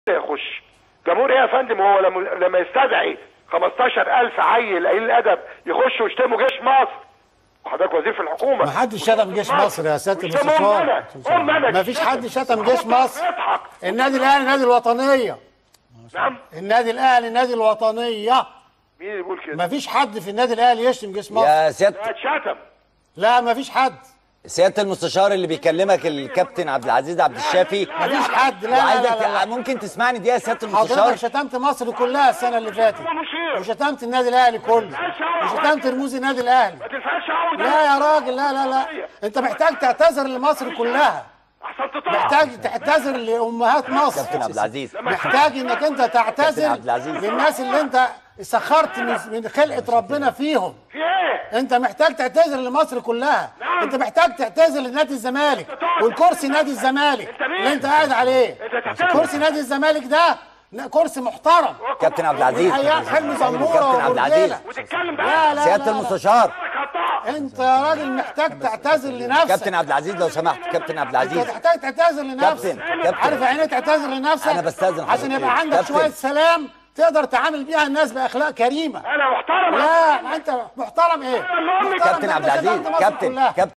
يخش جمهور ايه يا فندم هو لما لما يستدعي 15000 عيل قليل الادب يخشوا يشتموا جيش مصر وحضرتك وزير في الحكومه ما حدش شتم جيش مصر يا سياده مش أم المستشار أنا. أم أنا. ما فيش حد شتم جيش مصر اضحك النادي الاهلي نادي الوطنيه نعم النادي الاهلي نادي الوطنيه مين اللي بيقول كده؟ ما فيش حد في النادي الاهلي يشتم جيش مصر يا سياده لا اتشتم لا ما فيش حد سياده المستشار اللي بيكلمك الكابتن عبد العزيز عبد الشافي ما فيش حد لا لا وعايزك لا, لا, لا. ممكن تسمعني دقيقه يا سياده حضرتك المستشار شتمت مصر كلها السنه اللي فاتت هو مشير وشتمت النادي الاهلي كله وشتمت رموز النادي الاهلي ما تنفعش قوي ده لا يا راجل لا لا لا انت محتاج تعتذر لمصر كلها احسن تطلع محتاج تعتذر لامهات مصر كابتن عبد العزيز محتاج انك انت تعتذر عبد العزيز. للناس اللي انت سخرت من من خلقه ربنا فيهم في ايه؟ انت محتاج تعتذر لمصر كلها نعم. انت محتاج تعتذر لنادي الزمالك تقعد. والكرسي نادي الزمالك انت مين؟ اللي انت قاعد عليه انت تعتذر. كرسي نادي الزمالك ده ن- كرسي محترم كابتن عبد العزيز ايام حلمي زموره كابتن عبد العزيز ورجاله وتتكلم لا بقى لا سياده لا لا. المستشار انت يا راجل محتاج تعتذر لنفسك كابتن عبد العزيز لو سمحت كابتن عبد انت العزيز تحتاج تعتذر لنفسك كابتن، كابتن. عارف يعني ايه تعتذر لنفسك أنا بستأذن عشان حضرتك. يبقى عندك كابتن. شويه سلام تقدر تعامل بيها الناس باخلاق كريمه انا محترم لا ما انت محترم ايه أنا اللي أقول لك. محترم كابتن ده عبد انت شتمت العزيز مصر كابتن كلها. كابتن